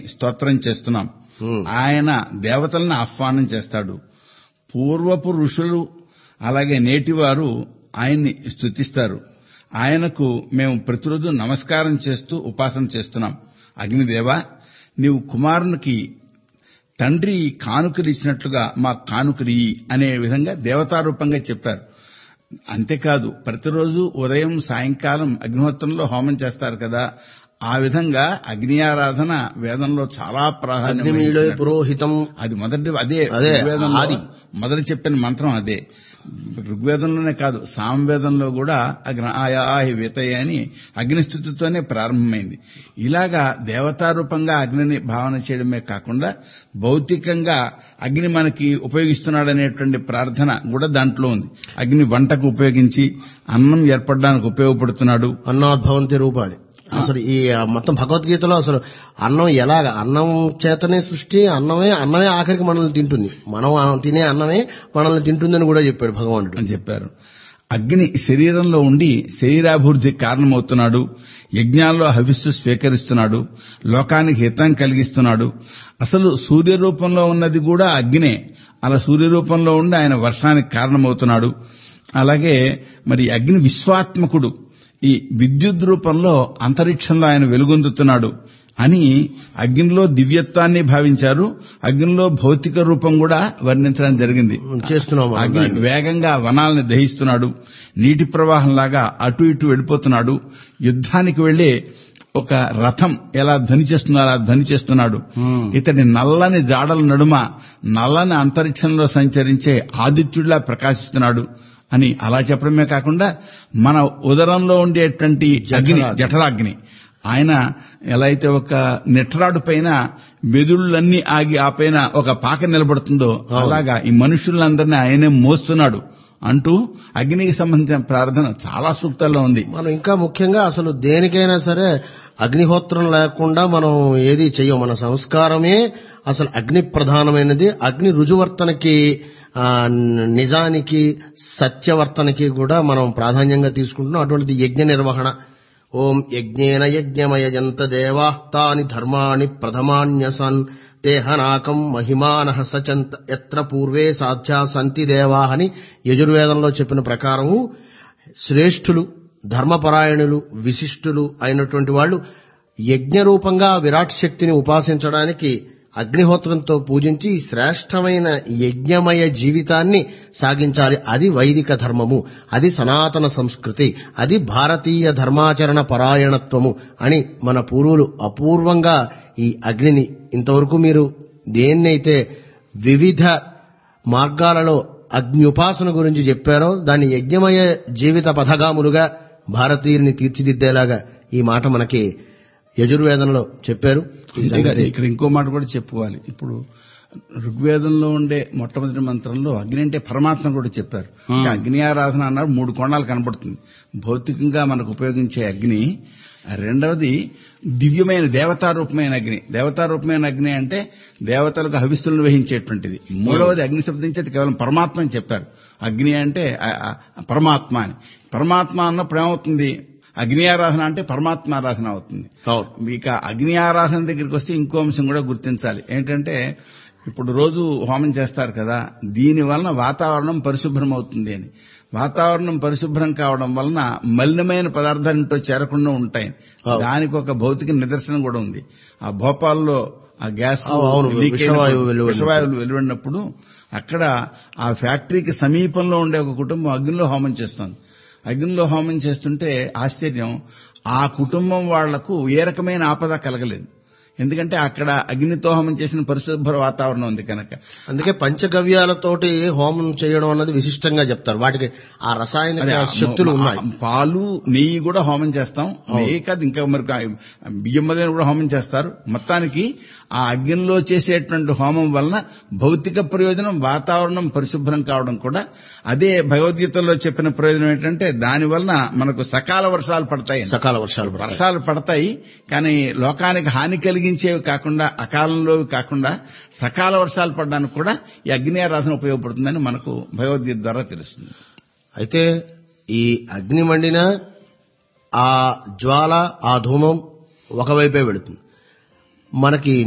స్తోత్రం చేస్తున్నాం Hmm. ఆయన దేవతలను ఆహ్వానం చేస్తాడు పూర్వపు ఋషులు అలాగే నేటివారు ఆయన్ని స్తుతిస్తారు ఆయనకు మేము ప్రతిరోజు నమస్కారం చేస్తూ ఉపాసన చేస్తున్నాం అగ్నిదేవ నీవు కుమారునికి తండ్రి కానుకలు ఇచ్చినట్లుగా మా కానుకలు అనే విధంగా దేవతారూపంగా చెప్పారు అంతేకాదు ప్రతిరోజు ఉదయం సాయంకాలం అగ్నిహోత్రంలో హోమం చేస్తారు కదా ఆ విధంగా అగ్ని ఆరాధన వేదంలో చాలా ప్రాధాన్యం అగ్నిమీడే వహించినట్టు. పురోహితం అది మొదటి అదే అదే, ఋగ్వేదంలో ఆది. మొదటి చెప్పిన మంత్రం అదే ఋగ్వేదంలోనే కాదు సామవేదంలో కూడా అగ్ని ఆయాహి వితయ అని అగ్నిస్థుతితోనే ప్రారంభమైంది ఇలాగా దేవతారూపంగా అగ్నిని భావన చేయడమే కాకుండా భౌతికంగా అగ్ని మనకి ఉపయోగిస్తున్నాడనేటువంటి ప్రార్థన కూడా దాంట్లో ఉంది అగ్ని వంటకు ఉపయోగించి అన్నం ఏర్పడడానికి ఉపయోగపడుతున్నాడు అన్నాద్భవంతి రూపాలి అసలు ఈ మొత్తం భగవద్గీతలో అసలు అన్నం ఎలాగ అన్నం చేతనే సృష్టి అన్నమే అన్నమే ఆఖరికి మనల్ని తింటుంది మనం ఆ- తినే అన్నమే మనల్ని తింటుందని కూడా చెప్పాడు భగవానుడు అని చెప్పారు అగ్ని శరీరంలో ఉండి శరీరాభివృద్ధికి కారణమవుతున్నాడు యజ్ఞాల్లో హవిస్సు స్వీకరిస్తున్నాడు లోకానికి హితం కలిగిస్తున్నాడు అసలు సూర్య రూపంలో ఉన్నది కూడా అగ్నే అలా సూర్య రూపంలో ఉండి ఆయన వర్షానికి కారణమవుతున్నాడు అలాగే మరి అగ్ని విశ్వాత్మకుడు ఈ విద్యుత్ రూపంలో అంతరిక్షంలో ఆయన వెలుగొందుతున్నాడు అని అగ్నిలో దివ్యత్వాన్ని భావించారు అగ్నిలో భౌతిక రూపం కూడా వర్ణించడం జరిగింది చేస్తున్నాం మనం అగ్ని దాన్ని. వేగంగా వనాలను దహిస్తున్నాడు నీటి ప్రవాహంలాగా అటు ఇటు వెళ్ళిపోతున్నాడు యుద్ధానికి వెళ్లే ఒక రథం ఎలా ధ్వని చేస్తుందో అలా ధ్వని చేస్తున్నాడు Hmm. ఇతడి నల్లని జాడల నడుమ నల్లని అంతరిక్షంలో సంచరించే ఆదిత్యుడిలా ప్రకాశిస్తున్నాడు అని అలా చెప్పడమే కాకుండా మన ఉదరంలో ఉండేటువంటి అగ్ని జఠరాగ్ని. జఠరాగ్ని ఆయన ఎలా అయితే ఒక నెట్రాడు పైన మెదుళ్ళన్నీ ఆగి ఆ పైన ఒక పాక నిలబడుతుందో అలాగా ఈ మనుషులందరినీ ఆయనే మోస్తున్నాడు అంటూ అగ్నికి సంబంధించిన ప్రార్థన చాలా సూక్తాల్లో ఉంది మనం ఇంకా ముఖ్యంగా అసలు దేనికైనా సరే అగ్నిహోత్రం లేకుండా మనం ఏది చెయ్యం మన సంస్కారమే అసలు అగ్ని ప్రధానమైనది అగ్ని రుజువర్తనకి ఆ, నిజానికి సత్యవర్తనకి కూడా మనం ప్రాధాన్యంగా తీసుకుంటున్నాం అటువంటిది యజ్ఞ నిర్వహణ ఓం యజ్ఞేన యజ్ఞమయజంత దేవా తాని ధర్మాణి ప్రథమాన్యసన్ దేహనాకం మహిమాన సచంత ఎత్ర పూర్వే సాధ్యా సంతి దేవా అని యజుర్వేదంలో చెప్పిన ప్రకారము శ్రేష్ఠులు ధర్మపరాయణులు విశిష్టులు అయినటువంటి వాళ్ళు యజ్ఞరూపంగా విరాట్ శక్తిని ఉపాసించడానికి అగ్నిహోత్రంతో పూజించి శ్రేష్టమైన యజ్ఞమయ జీవితాన్ని సాగించాలి అది వైదిక ధర్మము అది సనాతన సంస్కృతి అది భారతీయ ధర్మాచరణ పరాయణత్వము అని మన పూర్వులు అపూర్వంగా ఈ అగ్నిని ఇంతవరకు మీరు దేన్నైతే వివిధ మార్గాలలో అగ్నిఉపాసన గురించి చెప్పారో దాన్ని యజ్ఞమయ జీవిత పథగాములుగా భారతీయుల్ని తీర్చిదిద్దేలాగా ఈ మాట మనకి యజుర్వేదంలో చెప్పారు ఈ ఇంకా సంగతి ఇక్కడ ఇంకో మాట కూడా చెప్పుకోవాలి ఇప్పుడు ఋగ్వేదంలో ఉండే మొట్టమొదటి మంత్రంలో అగ్ని అంటే పరమాత్మ కూడా చెప్పారు అంటే అగ్ని ఆరాధన అన్నాడు మూడు కోణాలు కనబడుతుంది భౌతికంగా మనకు ఉపయోగించే అగ్ని రెండవది దివ్యమైన దేవతారూపమైన అగ్ని దేవతారూపమైన అగ్ని అంటే దేవతలకు హవిస్తులను వహించేటువంటిది మూడవది అగ్ని శబ్దించేది కేవలం పరమాత్మ అని చెప్పారు అగ్ని అంటే ఆ- ఆ పరమాత్మ అని పరమాత్మ అన్నప్పుడు ఏమవుతుంది అగ్ని ఆరాధన అంటే పరమాత్మ ఆరాధన అవుతుంది అవును ఇక అగ్ని ఆరాధన దగ్గరికి వస్తే ఇంకో అంశం కూడా గుర్తించాలి ఏంటంటే ఇప్పుడు రోజు హోమం చేస్తారు కదా దీని వలన వాతావరణం పరిశుభ్రం అవుతుంది అని వాతావరణం పరిశుభ్రం కావడం వలన మలినమైన పదార్థాలు ఇంటో చేరకుండా ఉంటాయి అవును. దానికి ఒక భౌతిక నిదర్శనం కూడా ఉంది ఆ భోపాల్లో ఆ గ్యాస్ అవును, అవును. లీక్ విషవాయువు అయినప్పుడు- వెలువడినప్పుడు. విషవాయువులు వెలువడినప్పుడు అక్కడ ఆ ఫ్యాక్టరీకి సమీపంలో ఉండే ఒక కుటుంబం అగ్నిలో హోమం చేస్తోంది అగ్నిలో హోమం చేస్తుంటే ఆశ్చర్యం ఆ కుటుంబం వాళ్లకు ఏ రకమైన ఆపద కలగలేదు ఎందుకంటే అక్కడ అగ్నితో హోమం చేసిన పరిశుభ్ర వాతావరణం ఉంది కనుక అందుకే పంచగవ్యాలతోటి హోమం చేయడం అన్నది విశిష్టంగా చెప్తారు వాటికి ఆ అదే రసాయనిక ఆ శక్తులు మ- ఉన్నాయి ఆ పాలు నెయ్యి కూడా హోమం చేస్తాం నెయ్యి కాదు ఇంకా మరి కా- బియ్యం మొదలైన కూడా హోమం చేస్తారు మొత్తానికి ఆ అగ్నిలో చేసేటువంటి హోమం వలన భౌతిక ప్రయోజనం వాతావరణం పరిశుభ్రం కావడం కూడా అదే భగవద్గీతలో చెప్పిన ప్రయోజనం ఏంటంటే దాని వలన మనకు సకాల వర్షాలు పడతాయి సకాల వర్షాలు పడతాయి. వర్షాలు పడతాయి కానీ లోకానికి హాని కలిగించేవి కాకుండా అకాలంలో కాకుండా సకాల వర్షాలు పడడానికి కూడా ఈ అగ్ని ఆరాధన ఉపయోగపడుతుందని మనకు భగవద్గీత ద్వారా తెలుస్తుంది అయితే ఈ అగ్ని మండిన ఆ జ్వాల ఆ ధూమం ఒకవైపే వెళుతుంది మనకి